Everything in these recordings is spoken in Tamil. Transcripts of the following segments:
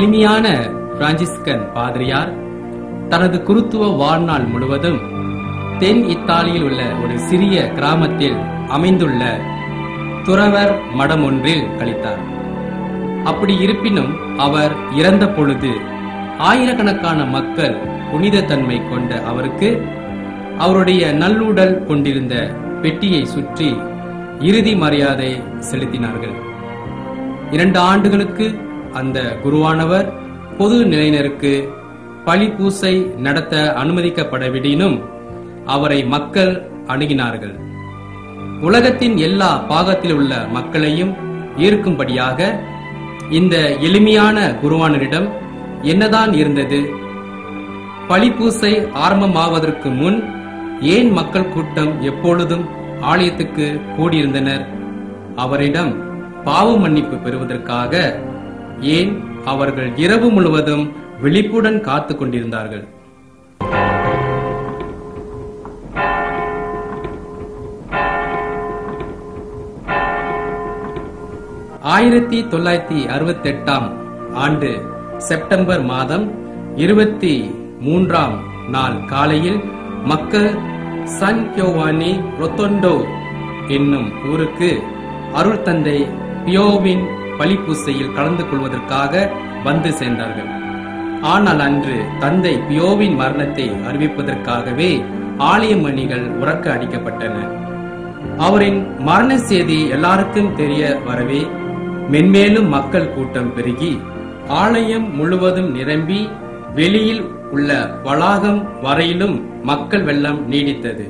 எளிமையான பிரான்சிஸ்கன் பாதிரியார் தனது குருத்துவ வாழ்நாள் முழுவதும் தென் இத்தாலியில் உள்ள ஒரு சிறிய கிராமத்தில் அமைந்துள்ள துறவர் மடம் ஒன்றில் கழித்தார் அப்படி இருப்பினும் அவர் இறந்த பொழுது ஆயிரக்கணக்கான மக்கள் புனித தன்மை கொண்ட அவருக்கு அவருடைய நல்லுடல் கொண்டிருந்த பெட்டியை சுற்றி இறுதி மரியாதை செலுத்தினார்கள் இரண்டு ஆண்டுகளுக்கு அந்த குருவானவர் பொது நிலையினருக்கு பழி பூசை நடத்த அனுமதிக்கப்படவிடினும் அவரை மக்கள் அணுகினார்கள் உலகத்தின் எல்லா பாகத்தில் உள்ள மக்களையும் ஈர்க்கும்படியாக இந்த எளிமையான குருவானரிடம் என்னதான் இருந்தது பழிப்பூசை ஆரம்பமாவதற்கு முன் ஏன் மக்கள் கூட்டம் எப்பொழுதும் ஆலயத்துக்கு கூடியிருந்தனர் அவரிடம் பாவ மன்னிப்பு பெறுவதற்காக ஏன் அவர்கள் இரவு முழுவதும் விழிப்புடன் காத்துக் கொண்டிருந்தார்கள் ஆயிரத்தி தொள்ளாயிரத்தி அறுபத்தி எட்டாம் ஆண்டு செப்டம்பர் மாதம் இருபத்தி மூன்றாம் நாள் காலையில் மக்கள் சன் கியோவானி ரொத்தொண்டோ என்னும் ஊருக்கு அருள் தந்தை பியோவின் பலிப்பூசையில் கலந்து கொள்வதற்காக வந்து சென்றார்கள் ஆனால் அன்று தந்தை பியோவின் மரணத்தை அறிவிப்பதற்காகவே ஆலய மணிகள் உறக்க அடிக்கப்பட்டன அவரின் மரண செய்தி எல்லாருக்கும் தெரிய வரவே மென்மேலும் மக்கள் கூட்டம் பெருகி ஆலயம் முழுவதும் நிரம்பி வெளியில் உள்ள வளாகம் வரையிலும் மக்கள் வெள்ளம் நீடித்தது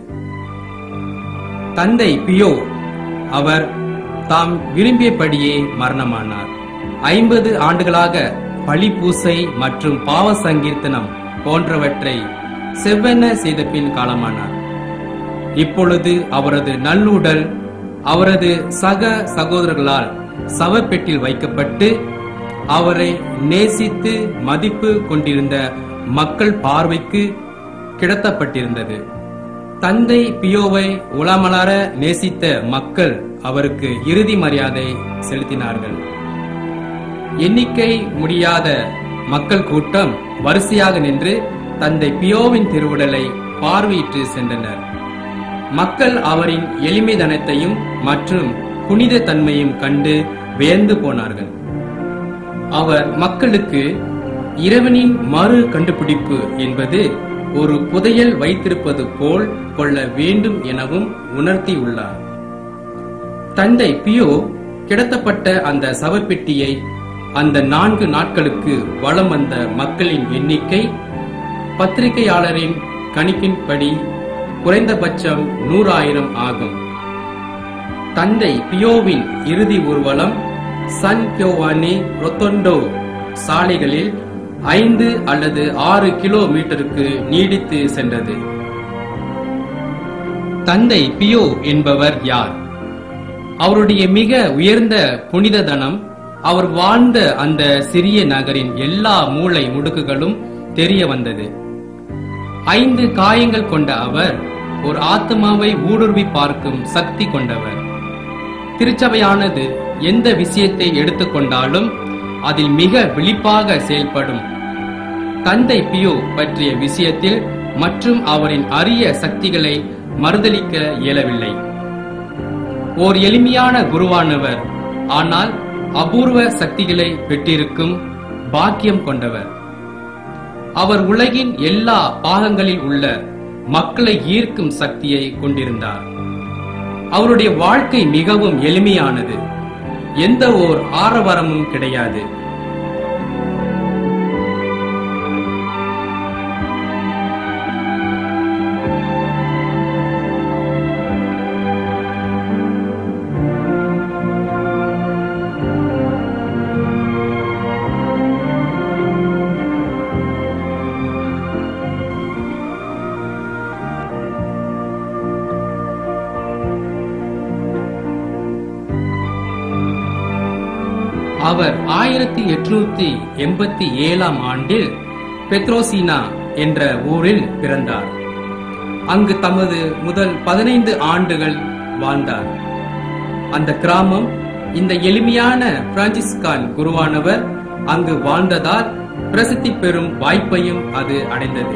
தந்தை பியோ அவர் தாம் விரும்பியபடியே மரணமானார் ஐம்பது ஆண்டுகளாக பழி பூசை மற்றும் பாவ சங்கீர்த்தனம் போன்றவற்றை செவ்வென செய்த பின் காலமானார் இப்பொழுது அவரது நல்லுடல் அவரது சக சகோதரர்களால் சவப்பெட்டில் வைக்கப்பட்டு அவரை நேசித்து மதிப்பு கொண்டிருந்த மக்கள் பார்வைக்கு கிடத்தப்பட்டிருந்தது தந்தை பியோவை உளமலர நேசித்த மக்கள் அவருக்கு இறுதி மரியாதை செலுத்தினார்கள் எண்ணிக்கை முடியாத மக்கள் கூட்டம் வரிசையாக நின்று தந்தை பியோவின் திருவுடலை பார்வையிட்டு சென்றனர் மக்கள் அவரின் எளிமைதனத்தையும் மற்றும் புனித தன்மையும் கண்டு வியந்து போனார்கள் அவர் மக்களுக்கு இறைவனின் மறு கண்டுபிடிப்பு என்பது ஒரு புதையல் வைத்திருப்பது போல் கொள்ள வேண்டும் எனவும் உணர்த்தியுள்ளார் தந்தை பியோ கிடத்தப்பட்ட அந்த சவப்பெட்டியை அந்த நான்கு நாட்களுக்கு வலம் வந்த மக்களின் எண்ணிக்கை பத்திரிகையாளரின் கணிப்பின்படி குறைந்தபட்சம் நூறாயிரம் ஆகும் தந்தை பியோவின் இறுதி ஊர்வலம் சன் கியோவானி ரொத்தொண்டோ சாலைகளில் ஐந்து அல்லது ஆறு கிலோமீட்டருக்கு நீடித்து சென்றது தந்தை பியோ என்பவர் யார் அவருடைய மிக உயர்ந்த புனித தனம் அவர் வாழ்ந்த அந்த சிறிய நகரின் எல்லா மூளை முடுக்குகளும் தெரிய வந்தது ஐந்து காயங்கள் கொண்ட அவர் ஒரு ஆத்மாவை ஊடுருவி பார்க்கும் சக்தி கொண்டவர் திருச்சபையானது எந்த விஷயத்தை எடுத்துக்கொண்டாலும் அதில் மிக விழிப்பாக செயல்படும் தந்தை பியோ பற்றிய விஷயத்தில் மற்றும் அவரின் அரிய சக்திகளை மறுதலிக்க இயலவில்லை ஓர் எளிமையான குருவானவர் ஆனால் அபூர்வ சக்திகளை பெற்றிருக்கும் பாக்கியம் கொண்டவர் அவர் உலகின் எல்லா பாகங்களில் உள்ள மக்களை ஈர்க்கும் சக்தியை கொண்டிருந்தார் அவருடைய வாழ்க்கை மிகவும் எளிமையானது எந்த ஓர் ஆரவாரமும் கிடையாது அவர் ஆயிரத்தி எட்நூத்தி எண்பத்தி ஏழாம் ஆண்டில் பெத்ரோசினா என்ற ஊரில் பிறந்தார் அங்கு தமது முதல் பதினைந்து ஆண்டுகள் வாழ்ந்தார் அந்த கிராமம் இந்த எளிமையான பிரான்சிஸ்கான் குருவானவர் அங்கு வாழ்ந்ததால் பிரசித்தி பெறும் வாய்ப்பையும் அது அடைந்தது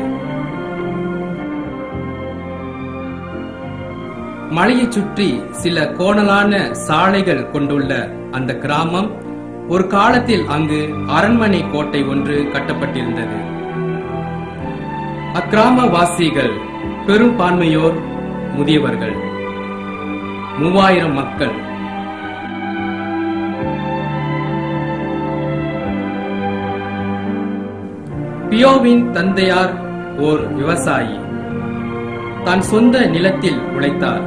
மலையைச் சுற்றி சில கோணலான சாலைகள் கொண்டுள்ள அந்த கிராமம் ஒரு காலத்தில் அங்கு அரண்மனை கோட்டை ஒன்று கட்டப்பட்டிருந்தது அக்கிராமவாசிகள் பெரும்பான்மையோர் முதியவர்கள் மூவாயிரம் மக்கள் பியோவின் தந்தையார் ஓர் விவசாயி தன் சொந்த நிலத்தில் உழைத்தார்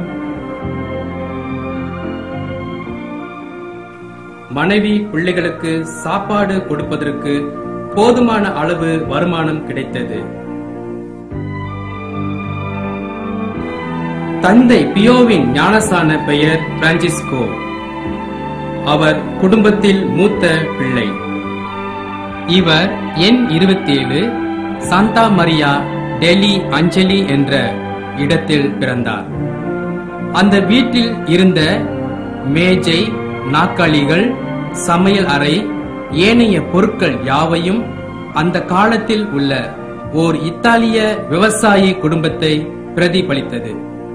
மனைவி பிள்ளைகளுக்கு சாப்பாடு கொடுப்பதற்கு போதுமான அளவு வருமானம் கிடைத்தது தந்தை பியோவின் ஞானசான பெயர் பிரான்சிஸ்கோ அவர் குடும்பத்தில் மூத்த பிள்ளை இவர் எண் இருபத்தேழு சாந்தா மரியா டெல்லி அஞ்சலி என்ற இடத்தில் பிறந்தார் அந்த வீட்டில் இருந்த மேஜை நாற்காலிகள் சமையல் அறை ஏனைய பொருட்கள் யாவையும் அந்த காலத்தில் உள்ள ஓர் இத்தாலிய விவசாயி குடும்பத்தை பிரதிபலித்தது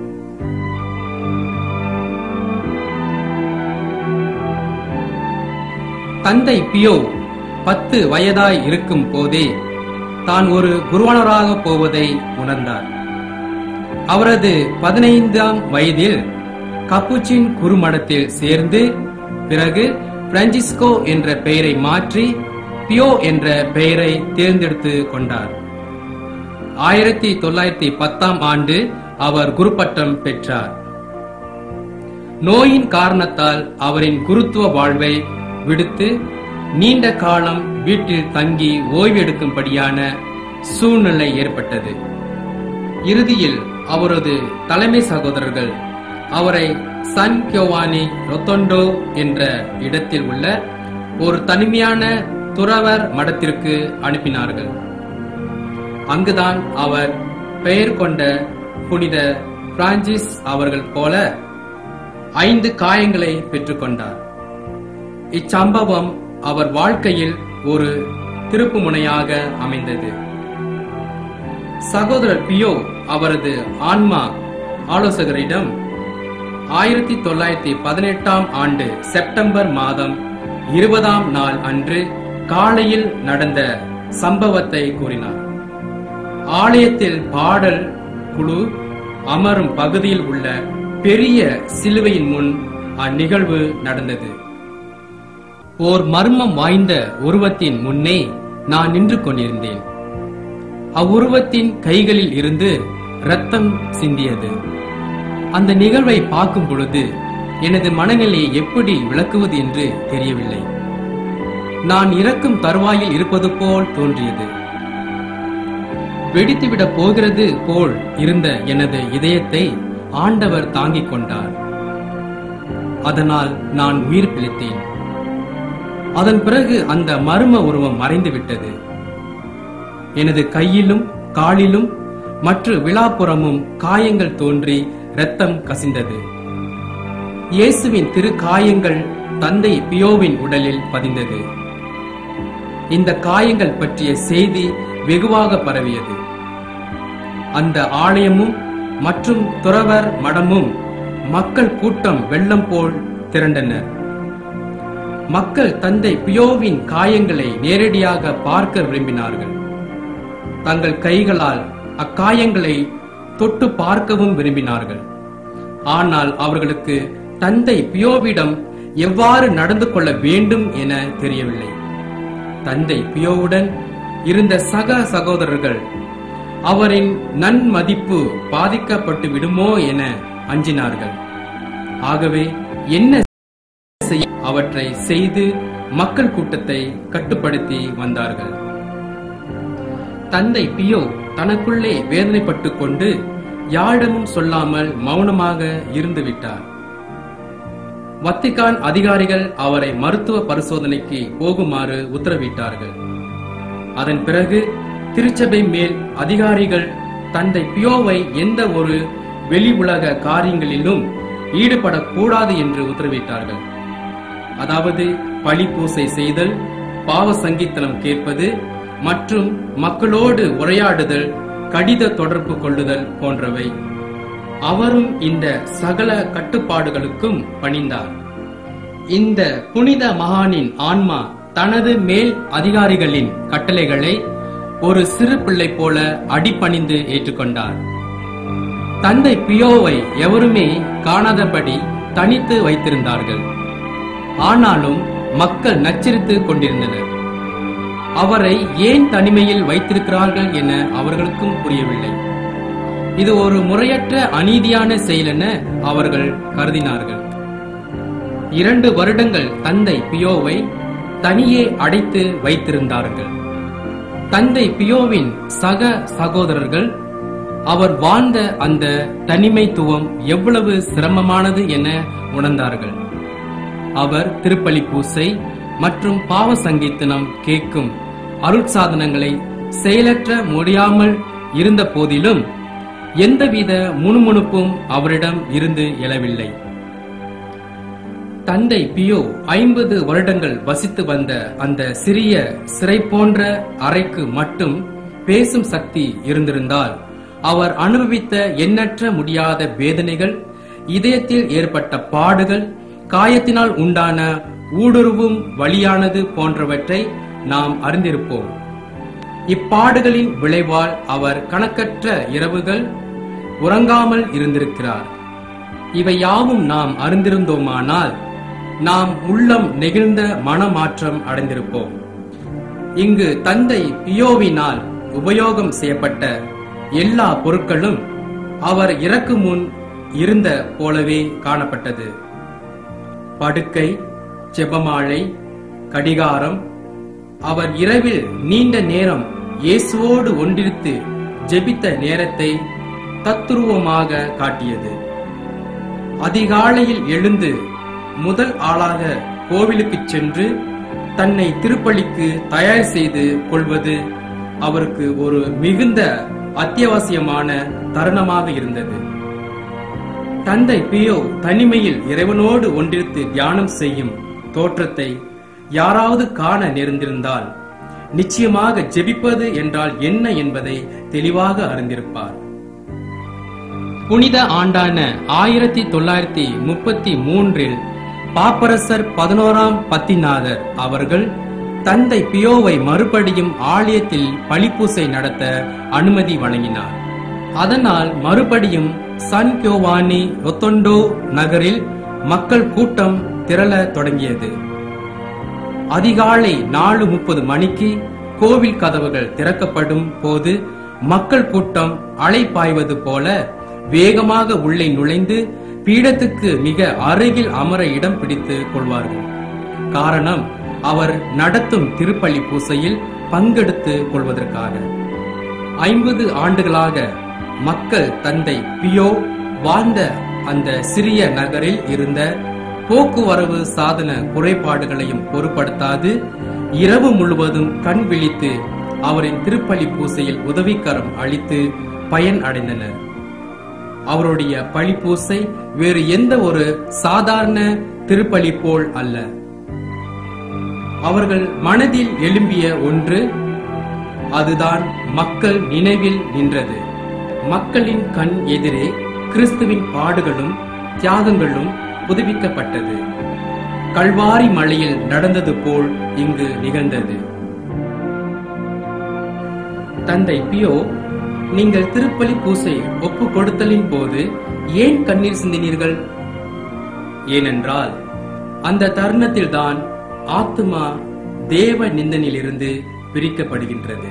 தந்தை பியோ பத்து வயதாய் இருக்கும் போதே தான் ஒரு குருவானராக போவதை உணர்ந்தார் அவரது பதினைந்தாம் வயதில் கப்புச்சின் குருமடத்தில் சேர்ந்து பிறகு பிரான்சிஸ்கோ என்ற பெயரை மாற்றி பியோ என்ற பெயரை தேர்ந்தெடுத்து கொண்டார் ஆயிரத்தி தொள்ளாயிரத்தி பத்தாம் ஆண்டு அவர் குருப்பட்டம் பெற்றார் நோயின் காரணத்தால் அவரின் குருத்துவ வாழ்வை விடுத்து நீண்ட காலம் வீட்டில் தங்கி ஓய்வெடுக்கும்படியான சூழ்நிலை ஏற்பட்டது இறுதியில் அவரது தலைமை சகோதரர்கள் அவரை சன் கியோவானி ரொத்தொண்டோ என்ற இடத்தில் உள்ள ஒரு தனிமையான துறவர் மடத்திற்கு அனுப்பினார்கள் அங்குதான் அவர் பெயர் கொண்ட புனித பிரான்சிஸ் அவர்கள் போல ஐந்து காயங்களை பெற்றுக்கொண்டார் இச்சம்பவம் அவர் வாழ்க்கையில் ஒரு திருப்புமுனையாக அமைந்தது சகோதரர் பியோ அவரது ஆன்மா ஆலோசகரிடம் ஆயிரத்தி தொள்ளாயிரத்தி பதினெட்டாம் ஆண்டு செப்டம்பர் மாதம் இருபதாம் நாள் அன்று காலையில் நடந்த சம்பவத்தை கூறினார் ஆலயத்தில் பாடல் குழு அமரும் பகுதியில் உள்ள பெரிய சிலுவையின் முன் அந்நிகழ்வு நடந்தது ஓர் மர்மம் வாய்ந்த உருவத்தின் முன்னே நான் நின்று கொண்டிருந்தேன் அவ்வுருவத்தின் கைகளில் இருந்து ரத்தம் சிந்தியது அந்த நிகழ்வை பார்க்கும் பொழுது எனது மனநிலையை எப்படி விளக்குவது என்று தெரியவில்லை நான் இறக்கும் தருவாயில் இருப்பது போல் தோன்றியது வெடித்துவிடப் போகிறது போல் இருந்த எனது இதயத்தை ஆண்டவர் தாங்கிக் கொண்டார் அதனால் நான் உயிர் பிழைத்தேன் அதன் பிறகு அந்த மர்ம உருவம் மறைந்து விட்டது எனது கையிலும் காலிலும் மற்ற விழாப்புறமும் காயங்கள் தோன்றி இரத்தம் கசிந்தது இயேசுவின் திரு காயங்கள் தந்தை பியோவின் உடலில் பதிந்தது இந்த காயங்கள் பற்றிய செய்தி வெகுவாக பரவியது அந்த ஆலயமும் மற்றும் துறவர் மடமும் மக்கள் கூட்டம் வெள்ளம் போல் திரண்டனர் மக்கள் தந்தை பியோவின் காயங்களை நேரடியாக பார்க்க விரும்பினார்கள் தங்கள் கைகளால் அக்காயங்களை தொட்டு பார்க்கவும் விரும்பினார்கள் ஆனால் அவர்களுக்கு தந்தை பியோவிடம் எவ்வாறு நடந்து கொள்ள வேண்டும் என தெரியவில்லை தந்தை பியோவுடன் இருந்த சக சகோதரர்கள் அவரின் நன்மதிப்பு பாதிக்கப்பட்டு விடுமோ என அஞ்சினார்கள் ஆகவே என்ன செய்ய அவற்றை செய்து மக்கள் கூட்டத்தை கட்டுப்படுத்தி வந்தார்கள் தந்தை பியோ தனக்குள்ளே வேதனைப்பட்டுக் கொண்டு யாரிடமும் சொல்லாமல் மௌனமாக இருந்து விட்டார் வத்திகான் அதிகாரிகள் அவரை மருத்துவ பரிசோதனைக்கு போகுமாறு உத்தரவிட்டார்கள் அதன் பிறகு திருச்சபை மேல் அதிகாரிகள் தந்தை பியோவை எந்த ஒரு வெளி உலக காரியங்களிலும் ஈடுபடக்கூடாது என்று உத்தரவிட்டார்கள் அதாவது பழி பூசை செய்தல் பாவ சங்கீதனம் கேட்பது மற்றும் மக்களோடு உரையாடுதல் கடித தொடர்பு கொள்ளுதல் போன்றவை அவரும் இந்த சகல கட்டுப்பாடுகளுக்கும் பணிந்தார் இந்த புனித மகானின் ஆன்மா தனது மேல் அதிகாரிகளின் கட்டளைகளை ஒரு சிறு பிள்ளை போல அடிபணிந்து ஏற்றுக்கொண்டார் தந்தை பியோவை எவருமே காணாதபடி தனித்து வைத்திருந்தார்கள் ஆனாலும் மக்கள் நச்சரித்து கொண்டிருந்தனர் அவரை ஏன் தனிமையில் வைத்திருக்கிறார்கள் என அவர்களுக்கும் புரியவில்லை இது ஒரு முறையற்ற அநீதியான செயல் என அவர்கள் கருதினார்கள் இரண்டு வருடங்கள் தந்தை பியோவை தனியே அடைத்து வைத்திருந்தார்கள் தந்தை பியோவின் சக சகோதரர்கள் அவர் வாழ்ந்த அந்த தனிமைத்துவம் எவ்வளவு சிரமமானது என உணர்ந்தார்கள் அவர் திருப்பலி பூசை மற்றும் பாவ சங்கீத்தனம் கேட்கும் அருட்சாதனங்களை செயலற்ற முடியாமல் இருந்த போதிலும் எந்தவித முணுமுணுப்பும் அவரிடம் இருந்து எழவில்லை தந்தை பியோ ஐம்பது வருடங்கள் வசித்து வந்த அந்த சிறிய சிறை போன்ற அறைக்கு மட்டும் பேசும் சக்தி இருந்திருந்தால் அவர் அனுபவித்த எண்ணற்ற முடியாத வேதனைகள் இதயத்தில் ஏற்பட்ட பாடுகள் காயத்தினால் உண்டான ஊடுருவும் வழியானது போன்றவற்றை நாம் அறிந்திருப்போம் இப்பாடுகளின் விளைவால் அவர் கணக்கற்ற இரவுகள் உறங்காமல் இருந்திருக்கிறார் இவை யாவும் நாம் அறிந்திருந்தோமானால் நாம் உள்ளம் நெகிழ்ந்த மனமாற்றம் அடைந்திருப்போம் இங்கு தந்தை பியோவினால் உபயோகம் செய்யப்பட்ட எல்லா பொருட்களும் அவர் இறக்கு முன் இருந்த போலவே காணப்பட்டது படுக்கை செபமாலை கடிகாரம் அவர் இரவில் நீண்ட நேரம் இயேசுவோடு ஒன்றிருத்து ஜெபித்த நேரத்தை தத்துருவமாக காட்டியது அதிகாலையில் எழுந்து முதல் ஆளாக கோவிலுக்கு சென்று தன்னை திருப்பலிக்கு தயார் செய்து கொள்வது அவருக்கு ஒரு மிகுந்த அத்தியாவசியமான தருணமாக இருந்தது தந்தை பியோ தனிமையில் இறைவனோடு ஒன்றிருத்து தியானம் செய்யும் தோற்றத்தை யாராவது காண நேர்ந்திருந்தால் நிச்சயமாக ஜெபிப்பது என்றால் என்ன என்பதை தெளிவாக அறிந்திருப்பார் புனித ஆண்டான ஆயிரத்தி தொள்ளாயிரத்தி முப்பத்தி மூன்றில் பாப்பரசர் பதினோராம் பத்திநாதர் அவர்கள் தந்தை பியோவை மறுபடியும் ஆலயத்தில் பழிப்பூசை நடத்த அனுமதி வழங்கினார் அதனால் மறுபடியும் சன் கியோவானி ரொத்தொண்டோ நகரில் மக்கள் கூட்டம் திரள தொடங்கியது அதிகாலை நாலு முப்பது மணிக்கு கோவில் கதவுகள் திறக்கப்படும் போது மக்கள் கூட்டம் அலைப்பாய்வது போல வேகமாக உள்ளே நுழைந்து பீடத்துக்கு மிக அருகில் அமர இடம் பிடித்து கொள்வார்கள் காரணம் அவர் நடத்தும் திருப்பலி பூசையில் பங்கெடுத்து கொள்வதற்காக ஐம்பது ஆண்டுகளாக மக்கள் தந்தை பியோ வாழ்ந்த அந்த சிறிய நகரில் இருந்த போக்குவரவு சாதன குறைபாடுகளையும் பொருட்படுத்தாது இரவு முழுவதும் கண் விழித்து அவரின் திருப்பலி பூசையில் உதவிக்கரம் அளித்து பயன் அடைந்தனர் அவருடைய பழிப்பூசை வேறு எந்த ஒரு சாதாரண திருப்பலி போல் அல்ல அவர்கள் மனதில் எழும்பிய ஒன்று அதுதான் மக்கள் நினைவில் நின்றது மக்களின் கண் எதிரே கிறிஸ்துவின் பாடுகளும் தியாகங்களும் புதுப்பிக்கப்பட்டது கல்வாரி மலையில் நடந்தது போல் இங்கு நிகழ்ந்தது தந்தை பியோ நீங்கள் திருப்பலி பூசை ஒப்பு கொடுத்தலின் போது ஏன் கண்ணீர் சிந்தினீர்கள் ஏனென்றால் அந்த தருணத்தில்தான் ஆத்துமா தேவ நிந்தனிலிருந்து பிரிக்கப்படுகின்றது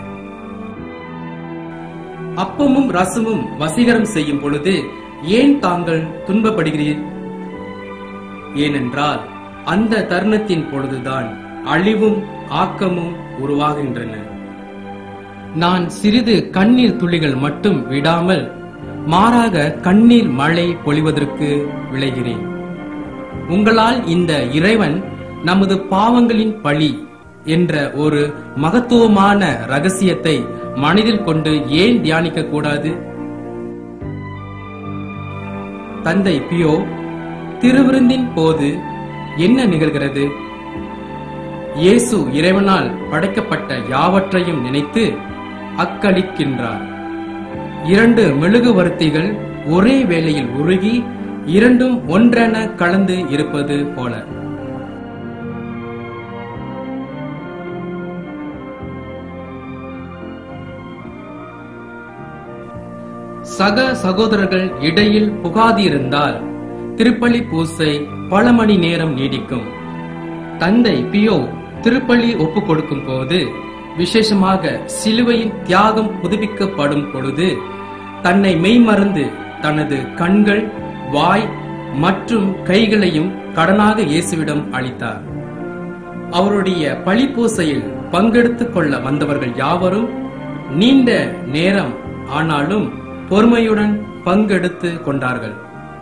அப்பமும் ரசமும் வசீகரம் செய்யும் பொழுது ஏன் தாங்கள் துன்பப்படுகிறீர் ஏனென்றால் அந்த தருணத்தின் பொழுதுதான் அழிவும் ஆக்கமும் உருவாகின்றன நான் சிறிது கண்ணீர் துளிகள் மட்டும் விடாமல் மாறாக கண்ணீர் மழை பொழிவதற்கு விளைகிறேன் உங்களால் இந்த இறைவன் நமது பாவங்களின் பழி என்ற ஒரு மகத்துவமான ரகசியத்தை மனதில் கொண்டு ஏன் தியானிக்க கூடாது தந்தை பியோ திருவிருந்தின் போது என்ன நிகழ்கிறது இயேசு இறைவனால் படைக்கப்பட்ட யாவற்றையும் நினைத்து அக்களிக்கின்றார் இரண்டு மெழுகுவர்த்திகள் ஒரே வேளையில் உருகி இரண்டும் ஒன்றென கலந்து இருப்பது போல சக சகோதரர்கள் இடையில் புகாதிருந்தால் திருப்பலி பூசை பல மணி நேரம் நீடிக்கும் தந்தை பியோ திருப்பலி ஒப்பு கொடுக்கும் போது விசேஷமாக சிலுவையின் தியாகம் புதுப்பிக்கப்படும் பொழுது தன்னை மெய்மறந்து தனது கண்கள் வாய் மற்றும் கைகளையும் கடனாக இயேசுவிடம் அளித்தார் அவருடைய பழிப்பூசையில் பங்கெடுத்துக் கொள்ள வந்தவர்கள் யாவரும் நீண்ட நேரம் ஆனாலும் பொறுமையுடன் பங்கெடுத்து கொண்டார்கள்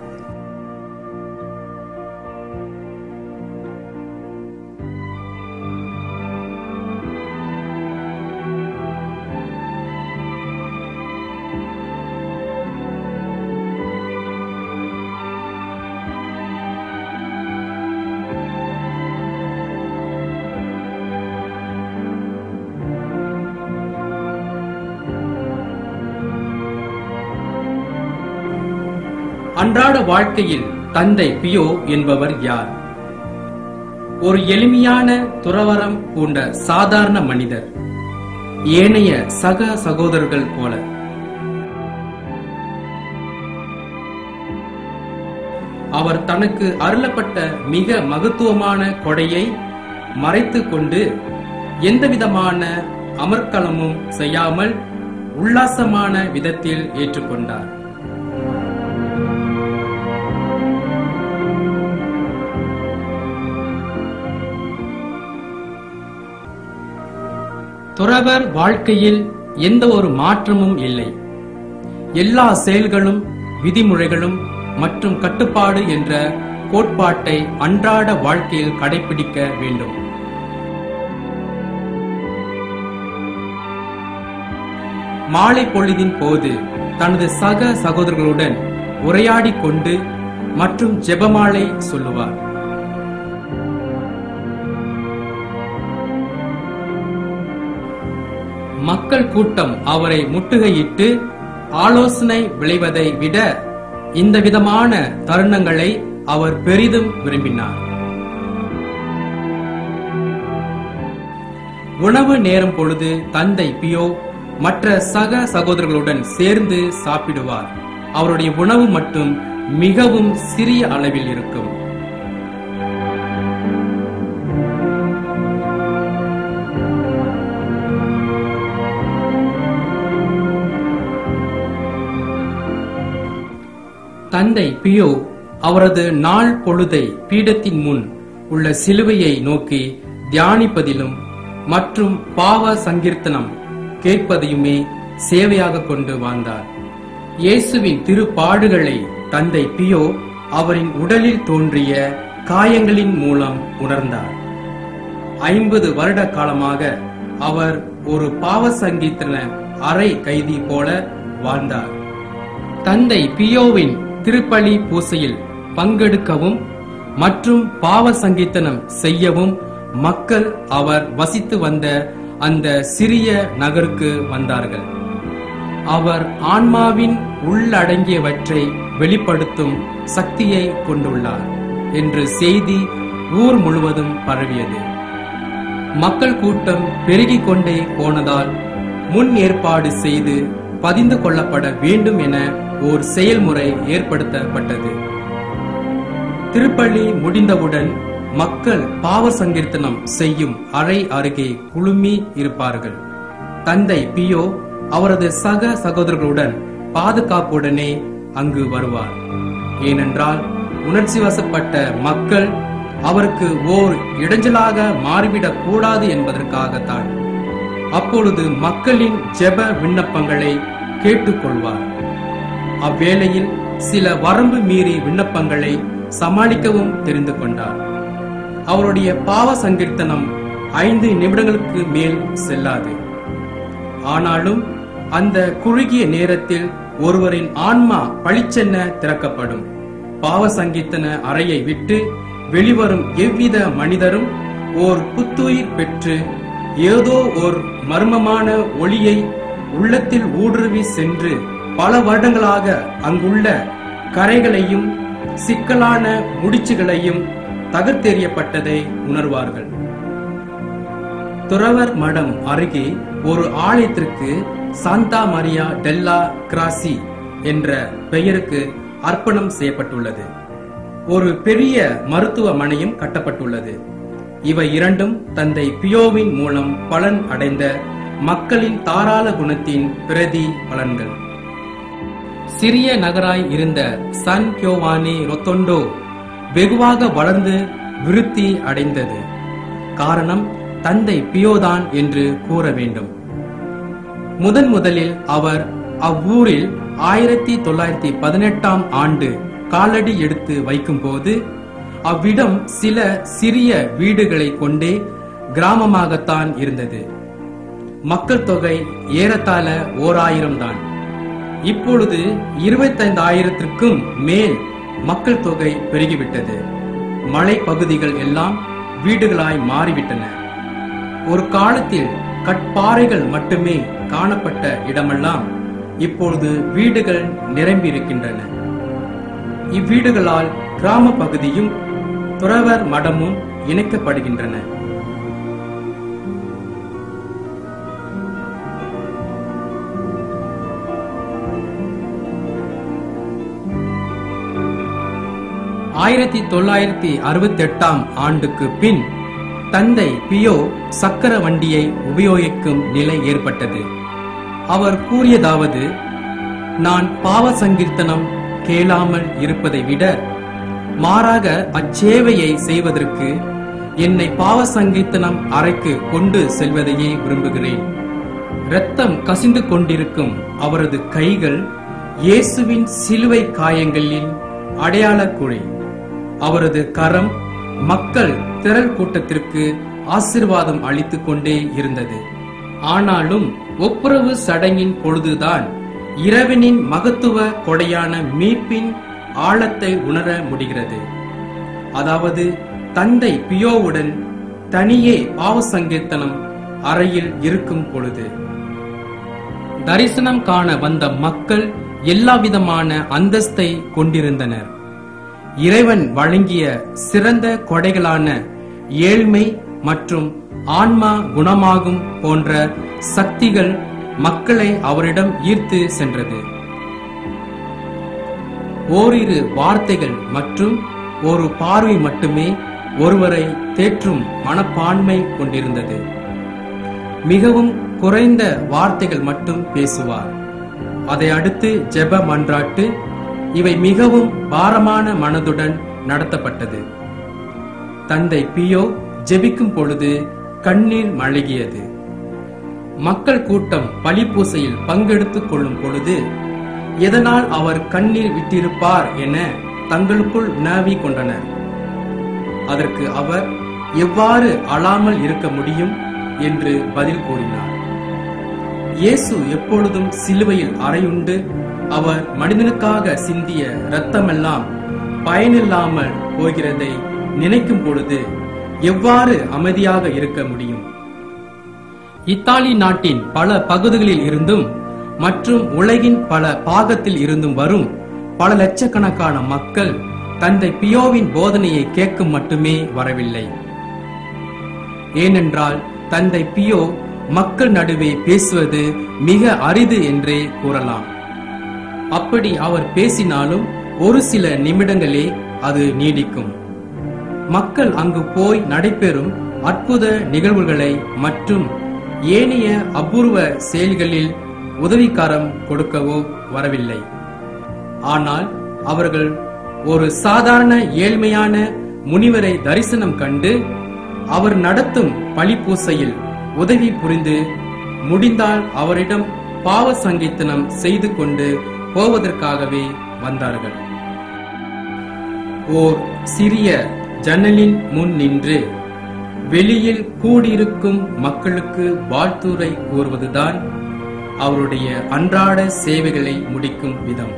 அன்றாட வாழ்க்கையில் தந்தை பியோ என்பவர் யார் ஒரு எளிமையான துறவரம் பூண்ட சாதாரண மனிதர் ஏனைய சக சகோதரர்கள் போல அவர் தனக்கு அருளப்பட்ட மிக மகத்துவமான கொடையை மறைத்துக் கொண்டு எந்தவிதமான அமர்க்களமும் செய்யாமல் உல்லாசமான விதத்தில் ஏற்றுக்கொண்டார் துறவர் வாழ்க்கையில் எந்த ஒரு மாற்றமும் இல்லை எல்லா செயல்களும் விதிமுறைகளும் மற்றும் கட்டுப்பாடு என்ற கோட்பாட்டை அன்றாட வாழ்க்கையில் கடைபிடிக்க வேண்டும் மாலை பொழுதின் போது தனது சக சகோதரர்களுடன் உரையாடிக் கொண்டு மற்றும் ஜெபமாலை சொல்லுவார் மக்கள் கூட்டம் அவரை முட்டுகையிட்டு ஆலோசனை விளைவதை விட இந்த விதமான தருணங்களை அவர் பெரிதும் விரும்பினார் உணவு நேரம் பொழுது தந்தை பியோ மற்ற சக சகோதரர்களுடன் சேர்ந்து சாப்பிடுவார் அவருடைய உணவு மட்டும் மிகவும் சிறிய அளவில் இருக்கும் தந்தை பியோ அவரது நாள் பொழுதை பீடத்தின் முன் உள்ள சிலுவையை நோக்கி தியானிப்பதிலும் மற்றும் பாவ சங்கீர்த்தனம் கேட்பதையுமே சேவையாக கொண்டு வாழ்ந்தார் இயேசுவின் திருப்பாடுகளை தந்தை பியோ அவரின் உடலில் தோன்றிய காயங்களின் மூலம் உணர்ந்தார் ஐம்பது வருட காலமாக அவர் ஒரு பாவ சங்கீர்த்தன அறை கைதி போல வாழ்ந்தார் தந்தை பியோவின் திருப்பலி பூசையில் பங்கெடுக்கவும் மற்றும் பாவ சங்கீர்த்தனம் செய்யவும் மக்கள் அவர் வசித்து வந்த அந்த சிறிய நகருக்கு வந்தார்கள் அவர் ஆன்மாவின் உள்ளடங்கியவற்றை வெளிப்படுத்தும் சக்தியை கொண்டுள்ளார் என்று செய்தி ஊர் முழுவதும் பரவியது மக்கள் கூட்டம் பெருகிக் கொண்டே போனதால் முன் ஏற்பாடு செய்து பதிந்து கொள்ளப்பட வேண்டும் என ஓர் செயல்முறை ஏற்படுத்தப்பட்டது திருப்பள்ளி முடிந்தவுடன் மக்கள் பாவ சங்கீர்த்தனம் செய்யும் அறை அருகே குழுமி இருப்பார்கள் தந்தை பியோ அவரது சக சகோதரர்களுடன் பாதுகாப்புடனே அங்கு வருவார் ஏனென்றால் உணர்ச்சி வசப்பட்ட மக்கள் அவருக்கு ஓர் இடைஞ்சலாக மாறிவிடக் கூடாது என்பதற்காகத்தான் அப்பொழுது மக்களின் ஜெப விண்ணப்பங்களை கேட்டுக்கொள்வார் அவ்வேளையில் சில வரம்பு மீறி விண்ணப்பங்களை சமாளிக்கவும் தெரிந்து கொண்டார் அவருடைய பாவ சங்கீர்த்தனம் ஐந்து நிமிடங்களுக்கு மேல் செல்லாது ஆனாலும் அந்த குறுகிய நேரத்தில் ஒருவரின் ஆன்மா பளிச்சென்ன திறக்கப்படும் பாவ சங்கீர்த்தன அறையை விட்டு வெளிவரும் எவ்வித மனிதரும் ஓர் புத்துயிர் பெற்று ஏதோ ஓர் மர்மமான ஒளியை உள்ளத்தில் ஊடுருவி சென்று பல வருடங்களாக அங்குள்ள கரைகளையும் சிக்கலான முடிச்சுகளையும் தகர்த்தெறியப்பட்டதை உணர்வார்கள் துறவர் மடம் அருகே ஒரு ஆலயத்திற்கு சாந்தா மரியா டெல்லா கிராசி என்ற பெயருக்கு அர்ப்பணம் செய்யப்பட்டுள்ளது ஒரு பெரிய மருத்துவமனையும் கட்டப்பட்டுள்ளது இவை இரண்டும் தந்தை பியோவின் மூலம் பலன் அடைந்த மக்களின் தாராள குணத்தின் பிரதி பலன்கள் சிறிய நகராய் இருந்த சன் கியோவானி ரொத்தொண்டோ வெகுவாக வளர்ந்து விருத்தி அடைந்தது காரணம் தந்தை பியோதான் என்று கூற வேண்டும் முதன் முதலில் அவர் அவ்வூரில் ஆயிரத்தி தொள்ளாயிரத்தி பதினெட்டாம் ஆண்டு காலடி எடுத்து வைக்கும்போது அவ்விடம் சில சிறிய வீடுகளை கொண்டே கிராமமாகத்தான் இருந்தது மக்கள் தொகை ஏறத்தாழ ஓர் ஆயிரம் தான் இப்பொழுது இருபத்தைந்து ஆயிரத்திற்கும் மேல் மக்கள் தொகை பெருகிவிட்டது மலை பகுதிகள் எல்லாம் வீடுகளாய் மாறிவிட்டன ஒரு காலத்தில் கட்பாறைகள் மட்டுமே காணப்பட்ட இடமெல்லாம் இப்பொழுது வீடுகள் நிரம்பியிருக்கின்றன இவ்வீடுகளால் கிராம பகுதியும் துறவர் மடமும் இணைக்கப்படுகின்றன ஆயிரத்தி தொள்ளாயிரத்தி அறுபத்தி எட்டாம் ஆண்டுக்கு பின் தந்தை பியோ சக்கர வண்டியை உபயோகிக்கும் நிலை ஏற்பட்டது அவர் கூறியதாவது நான் பாவ சங்கீர்த்தனம் கேளாமல் இருப்பதை விட மாறாக அச்சேவையை செய்வதற்கு என்னை பாவ சங்கீர்த்தனம் அறைக்கு கொண்டு செல்வதையே விரும்புகிறேன் இரத்தம் கசிந்து கொண்டிருக்கும் அவரது கைகள் இயேசுவின் சிலுவை காயங்களின் அடையாள குழி அவரது கரம் மக்கள் திரள் கூட்டத்திற்கு ஆசிர்வாதம் அளித்துக் கொண்டே இருந்தது ஆனாலும் ஒப்புரவு சடங்கின் பொழுதுதான் இரவினின் மகத்துவ கொடையான மீட்பின் ஆழத்தை உணர முடிகிறது அதாவது தந்தை பியோவுடன் தனியே பாவ சங்கீர்த்தனம் அறையில் இருக்கும் பொழுது தரிசனம் காண வந்த மக்கள் எல்லாவிதமான அந்தஸ்தை கொண்டிருந்தனர் இறைவன் வழங்கிய சிறந்த கொடைகளான ஏழ்மை மற்றும் ஆன்மா குணமாகும் போன்ற சக்திகள் மக்களை அவரிடம் ஈர்த்து சென்றது ஓரிரு வார்த்தைகள் மற்றும் ஒரு பார்வை மட்டுமே ஒருவரை தேற்றும் மனப்பான்மை கொண்டிருந்தது மிகவும் குறைந்த வார்த்தைகள் மட்டும் பேசுவார் அதை அடுத்து ஜெப மன்றாட்டு இவை மிகவும் பாரமான மனதுடன் நடத்தப்பட்டது தந்தை பியோ ஜெபிக்கும் பொழுது கண்ணீர் மழகியது மக்கள் கூட்டம் பழிப்பூசையில் பங்கெடுத்துக் கொள்ளும் பொழுது எதனால் அவர் கண்ணீர் விட்டிருப்பார் என தங்களுக்குள் வினாவி கொண்டனர் அதற்கு அவர் எவ்வாறு அழாமல் இருக்க முடியும் என்று பதில் கூறினார் இயேசு எப்பொழுதும் சிலுவையில் அறையுண்டு அவர் மனிதனுக்காக சிந்திய இரத்தமெல்லாம் பயனில்லாமல் போகிறதை நினைக்கும் பொழுது எவ்வாறு அமைதியாக இருக்க முடியும் இத்தாலி நாட்டின் பல பகுதிகளில் இருந்தும் மற்றும் உலகின் பல பாகத்தில் இருந்தும் வரும் பல லட்சக்கணக்கான மக்கள் தந்தை பியோவின் போதனையை கேட்கும் மட்டுமே வரவில்லை ஏனென்றால் தந்தை பியோ மக்கள் நடுவே பேசுவது மிக அரிது என்றே கூறலாம் அப்படி அவர் பேசினாலும் ஒரு சில நிமிடங்களே அது நீடிக்கும் மக்கள் அங்கு போய் நடைபெறும் அற்புத நிகழ்வுகளை மற்றும் ஏனைய அபூர்வ செயல்களில் உதவிக்காரம் கொடுக்கவோ வரவில்லை ஆனால் அவர்கள் ஒரு சாதாரண ஏழ்மையான முனிவரை தரிசனம் கண்டு அவர் நடத்தும் பழிப்பூசையில் உதவி புரிந்து முடிந்தால் அவரிடம் பாவ சங்கீர்த்தனம் செய்து கொண்டு போவதற்காகவே வந்தார்கள் ஓர் சிறிய ஜன்னலின் முன் நின்று வெளியில் கூடியிருக்கும் மக்களுக்கு வாழ்த்துரை கூறுவதுதான் அவருடைய அன்றாட சேவைகளை முடிக்கும் விதம்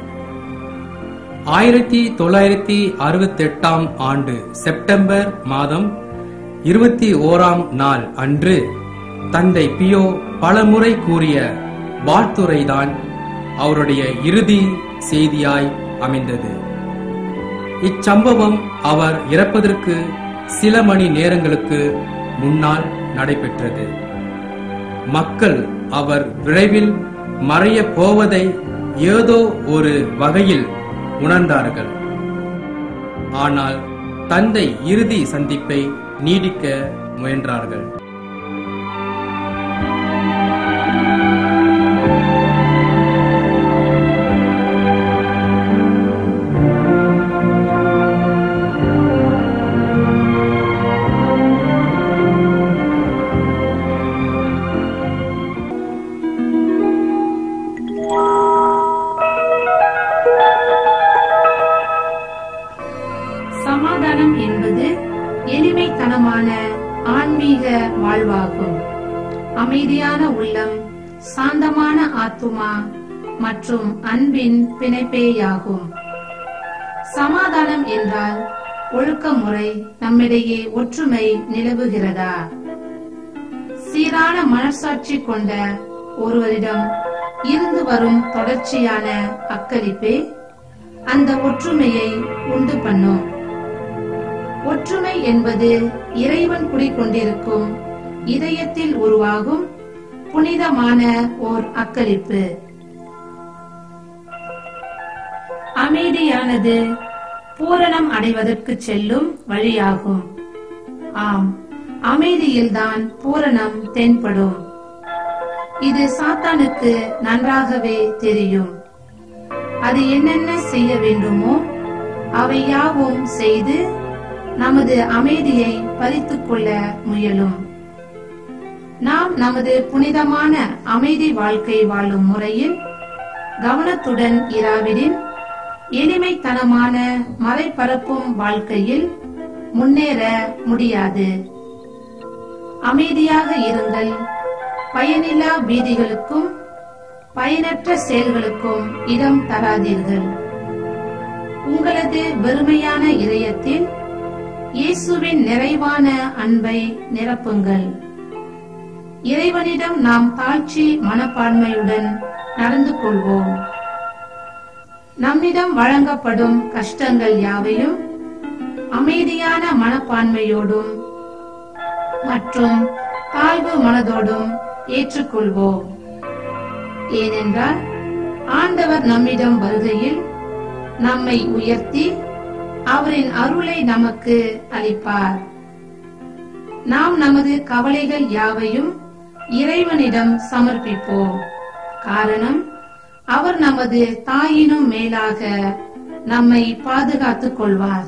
ஆயிரத்தி தொள்ளாயிரத்தி அறுபத்தி எட்டாம் ஆண்டு செப்டம்பர் மாதம் இருபத்தி ஓராம் நாள் அன்று தந்தை பியோ பலமுறை கூறிய வாழ்த்துரைதான் அவருடைய இறுதி செய்தியாய் அமைந்தது இச்சம்பவம் அவர் இறப்பதற்கு சில மணி நேரங்களுக்கு முன்னால் நடைபெற்றது மக்கள் அவர் விரைவில் மறையப் போவதை ஏதோ ஒரு வகையில் உணர்ந்தார்கள் ஆனால் தந்தை இறுதி சந்திப்பை நீடிக்க முயன்றார்கள் சமாதானம் என்பது எளிமைத்தனமான ஆன்மீக வாழ்வாகும் அமைதியான உள்ளம் சாந்தமான ஆத்துமா மற்றும் அன்பின் பிணைப்பேயாகும் சமாதானம் என்றால் ஒழுக்கமுறை நம்மிடையே ஒற்றுமை நிலவுகிறதா சீரான மனசாட்சி கொண்ட ஒருவரிடம் இருந்து வரும் தொடர்ச்சியான அக்களிப்பே அந்த ஒற்றுமையை உண்டு பண்ணும் ஒற்றுமை என்பது இறைவன் குடிக்கொண்டிருக்கும் இதயத்தில் உருவாகும் புனிதமான ஓர் அக்களிப்பு அமைதியானது பூரணம் அடைவதற்கு செல்லும் வழியாகும் ஆம் அமைதியில்தான் பூரணம் தென்படும் இது சாத்தானுக்கு நன்றாகவே தெரியும் அது என்னென்ன செய்ய வேண்டுமோ அவை யாவும் செய்து நமது அமைதியை பறித்துக் கொள்ள முயலும் நாம் நமது புனிதமான அமைதி வாழ்க்கை வாழும் முறையில் கவனத்துடன் இராவிடின் எளிமைத்தனமான மறைபரப்பும் வாழ்க்கையில் முன்னேற முடியாது அமைதியாக இருங்கள் பயனில்லா வீதிகளுக்கும் பயனற்ற செயல்களுக்கும் இடம் தராதீர்கள் உங்களது வெறுமையான இதயத்தில் இயேசுவின் நிறைவான அன்பை நிரப்புங்கள் இறைவனிடம் நாம் தாழ்ச்சி மனப்பான்மையுடன் நடந்து கொள்வோம் நம்மிடம் வழங்கப்படும் கஷ்டங்கள் யாவையும் அமைதியான மனப்பான்மையோடும் மற்றும் தாழ்வு மனதோடும் ஏற்றுக்கொள்வோம் ஏனென்றால் ஆண்டவர் நம்மிடம் வருகையில் நம்மை உயர்த்தி அவரின் அருளை நமக்கு அளிப்பார் நாம் நமது கவலைகள் யாவையும் இறைவனிடம் சமர்ப்பிப்போம் காரணம் அவர் நமது தாயினும் மேலாக நம்மை பாதுகாத்துக் கொள்வார்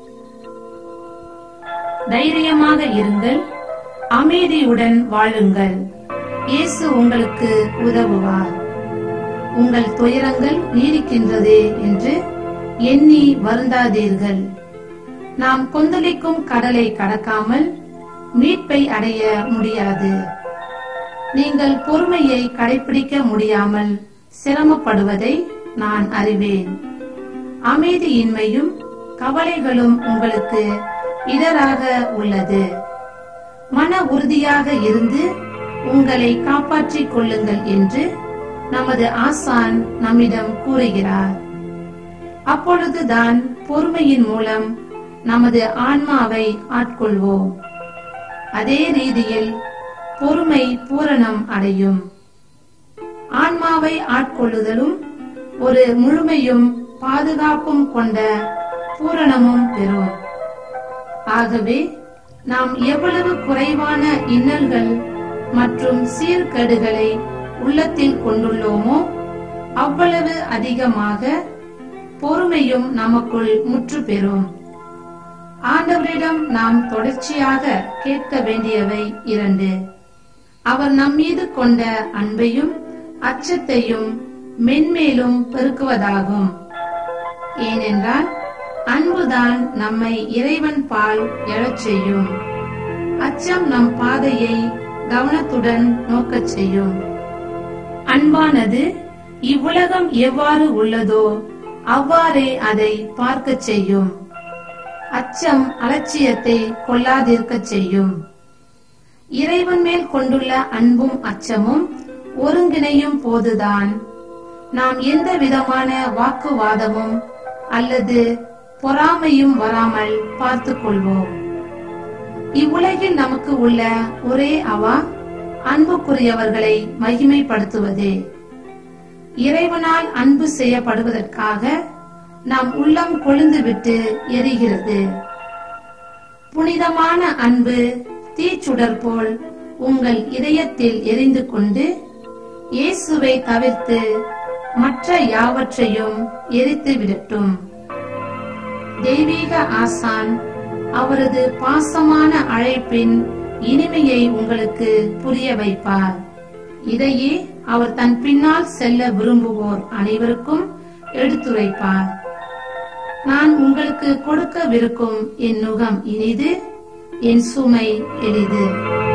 தைரியமாக இருங்கள் அமைதியுடன் வாழுங்கள் இயேசு உங்களுக்கு உதவுவார் உங்கள் துயரங்கள் நீடிக்கின்றதே என்று எண்ணி வருந்தாதீர்கள் நாம் கொந்தளிக்கும் கடலை கடக்காமல் மீட்பை அடைய முடியாது நீங்கள் பொறுமையை கடைபிடிக்க முடியாமல் சிரமப்படுவதை நான் அறிவேன் அமைதியின்மையும் கவலைகளும் உங்களுக்கு இடராக உள்ளது மன உறுதியாக இருந்து உங்களை காப்பாற்றிக் கொள்ளுங்கள் என்று நமது ஆசான் நம்மிடம் கூறுகிறார் அப்பொழுதுதான் பொறுமையின் மூலம் நமது ஆன்மாவை ஆட்கொள்வோம் அதே ரீதியில் பொறுமை பூரணம் அடையும் ஆன்மாவை ஆட்கொள்ளுதலும் ஒரு முழுமையும் பாதுகாப்பும் கொண்ட பூரணமும் பெறும் ஆகவே நாம் எவ்வளவு குறைவான இன்னல்கள் மற்றும் சீர்கேடுகளை உள்ளத்தில் கொண்டுள்ளோமோ அவ்வளவு அதிகமாக பொறுமையும் நமக்குள் முற்று பெறும் ஆண்டவரிடம் நாம் தொடர்ச்சியாக கேட்க வேண்டியவை இரண்டு அவர் நம்மீது கொண்ட அன்பையும் அச்சத்தையும் மென்மேலும் பெருக்குவதாகும் ஏனென்றால் அன்புதான் நம்மை இறைவன் பால் எழச் செய்யும் அச்சம் நம் பாதையை கவனத்துடன் நோக்கச் செய்யும் அன்பானது இவ்வுலகம் எவ்வாறு உள்ளதோ அவ்வாறே அதை பார்க்கச் செய்யும் அச்சம் அலட்சியத்தை கொள்ளாதிருக்கச் செய்யும் இறைவன் மேல் கொண்டுள்ள அன்பும் அச்சமும் ஒருங்கிணையும் போதுதான் நாம் எந்த விதமான வாக்குவாதமும் அல்லது பொறாமையும் வராமல் பார்த்துக் கொள்வோம் இவ்வுலகில் நமக்கு உள்ள ஒரே அவா அன்புக்குரியவர்களை மகிமைப்படுத்துவதே இறைவனால் அன்பு செய்யப்படுவதற்காக நாம் உள்ளம் கொழுந்துவிட்டு எரிகிறது புனிதமான அன்பு தீச்சுடர் போல் உங்கள் இதயத்தில் எரிந்து கொண்டு இயேசுவை தவிர்த்து மற்ற யாவற்றையும் எரித்து விடட்டும் தெய்வீக ஆசான் அவரது பாசமான அழைப்பின் இனிமையை உங்களுக்கு புரிய வைப்பார் இதையே அவர் தன் பின்னால் செல்ல விரும்புவோர் அனைவருக்கும் எடுத்துரைப்பார் நான் உங்களுக்கு கொடுக்கவிருக்கும் என் நுகம் இனிது என் சுமை எளிது